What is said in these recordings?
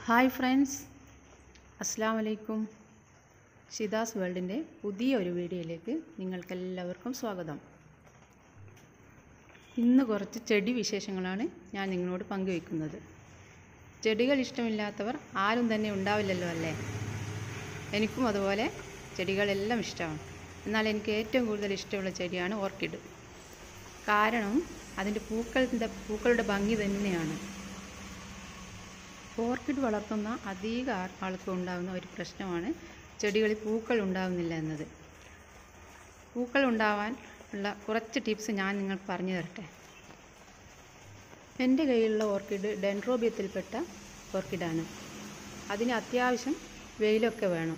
hi friends അസ്സാം വലൈക്കും ഷിദാസ് വേൾഡിൻ്റെ പുതിയ ഒരു വീഡിയോയിലേക്ക് നിങ്ങൾക്കെല്ലാവർക്കും സ്വാഗതം ഇന്ന് കുറച്ച് ചെടി വിശേഷങ്ങളാണ് ഞാൻ നിങ്ങളോട് പങ്കുവയ്ക്കുന്നത് ചെടികൾ ഇഷ്ടമില്ലാത്തവർ ആരും തന്നെ ഉണ്ടാവില്ലല്ലോ അല്ലേ എനിക്കും അതുപോലെ ചെടികളെല്ലാം ഇഷ്ടമാണ് എന്നാൽ എനിക്ക് ഏറ്റവും കൂടുതൽ ഇഷ്ടമുള്ള ചെടിയാണ് ഓർക്കിഡ് കാരണം അതിൻ്റെ പൂക്കളുടെ പൂക്കളുടെ ഭംഗി തന്നെയാണ് ഓർക്കിഡ് വളർത്തുന്ന അധിക ആൾ- ആൾക്കും ഉണ്ടാകുന്ന ഒരു പ്രശ്നമാണ് ചെടികളിൽ പൂക്കൾ ഉണ്ടാകുന്നില്ല എന്നത് പൂക്കൾ ഉണ്ടാവാൻ ഉള്ള കുറച്ച് ടിപ്സ് ഞാൻ നിങ്ങൾക്ക് പറഞ്ഞു തരട്ടെ എൻ്റെ കയ്യിലുള്ള ഓർക്കിഡ് ഡെൻഡ്രോബിയത്തിൽപ്പെട്ട ഓർക്കിഡാണ് അതിന് അത്യാവശ്യം വെയിലൊക്കെ വേണം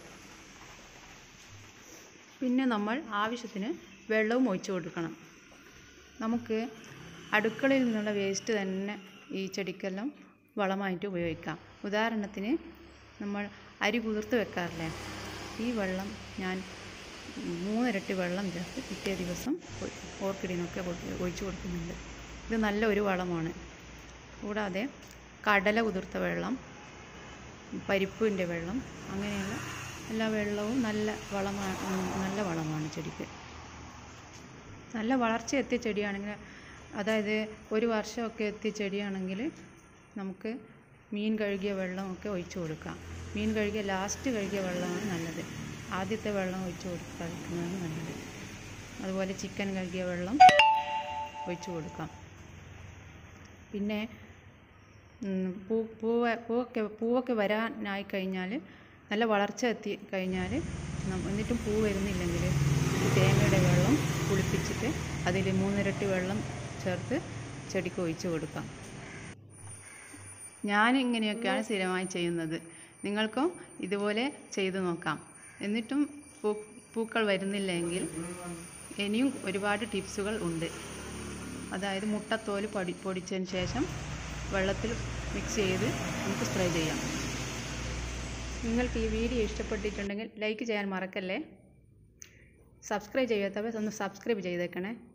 പിന്നെ നമ്മൾ ആവശ്യത്തിന് വെള്ളവും ഒഴിച്ചു കൊടുക്കണം നമുക്ക് അടുക്കളയിൽ നിന്നുള്ള വേസ്റ്റ് തന്നെ ഈ ചെടിക്കെല്ലാം വളമായിട്ട് ഉപയോഗിക്കാം ഉദാഹരണത്തിന് നമ്മൾ അരി കുതിർത്ത് വെക്കാറില്ലേ ഈ വെള്ളം ഞാൻ മൂന്നിരട്ടി വെള്ളം ചേർത്ത് പിറ്റേ ദിവസം ഒ- ഓർക്കിഡിനൊക്കെ ഒ- ഒഴിച്ചു കൊടുക്കുന്നുണ്ട് ഇത് നല്ല ഒരു വളമാണ് കൂടാതെ കടല കുതിർത്ത വെള്ളം പരിപ്പിൻ്റെ വെള്ളം അങ്ങനെയുള്ള എല്ലാ വെള്ളവും നല്ല വളമാണ് നല്ല വളമാണ് ചെടിക്ക് നല്ല വളർച്ച എത്തിയ ചെടിയാണെങ്കിൽ അതായത് ഒരു വർഷമൊക്കെ എത്തിയ ചെടിയാണെങ്കിൽ നമുക്ക് മീൻ കഴുകിയ വെള്ളമൊക്കെ ഒഴിച്ചു കൊടുക്കാം മീൻ കഴുകിയ ലാസ്റ്റ് കഴുകിയ വെള്ളമാണ് നല്ലത് ആദ്യത്തെ വെള്ളം ഒഴിച്ചു കൊടുക്കാതിരിക്കുന്നതാണ് നല്ലത് അതുപോലെ ചിക്കൻ കഴുകിയ വെള്ളം ഒഴിച്ചു കൊടുക്കാം പിന്നെ ഉം, പൂ പൂവ പൂവൊക്കെ പൂവൊക്കെ വരാനായി കഴിഞ്ഞാൽ നല്ല വളർച്ച എത്തി കഴിഞ്ഞാൽ നം- എന്നിട്ടും പൂ വരുന്നില്ലെങ്കിൽ ഈ തേങ്ങയുടെ വെള്ളം കുളിപ്പിച്ചിട്ട് അതിൽ മൂന്നിരട്ടി വെള്ളം ചേർത്ത് ചെടിക്ക് ഒഴിച്ച് കൊടുക്കാം ഞാൻ ഇങ്ങനെയൊക്കെയാണ് സ്ഥിരമായി ചെയ്യുന്നത് നിങ്ങൾക്കും ഇതുപോലെ ചെയ്തു നോക്കാം എന്നിട്ടും പൂ പൂക്കൾ വരുന്നില്ലെങ്കിൽ ഇനിയും ഒരുപാട് ടിപ്സുകൾ ഉണ്ട് അതായത് മുട്ടത്തോല് പൊടി പൊടിച്ചതിന് ശേഷം വെള്ളത്തിൽ മിക്സ് ചെയ്ത് നമുക്ക് സ്പ്രേ ചെയ്യാം നിങ്ങൾക്ക് ഈ വീഡിയോ ഇഷ്ടപ്പെട്ടിട്ടുണ്ടെങ്കിൽ ലൈക്ക് ചെയ്യാൻ മറക്കല്ലേ സബ്സ്ക്രൈബ് ചെയ്യാത്തവർ ഒന്ന് സബ്സ്ക്രൈബ് ചെയ്തേക്കണേ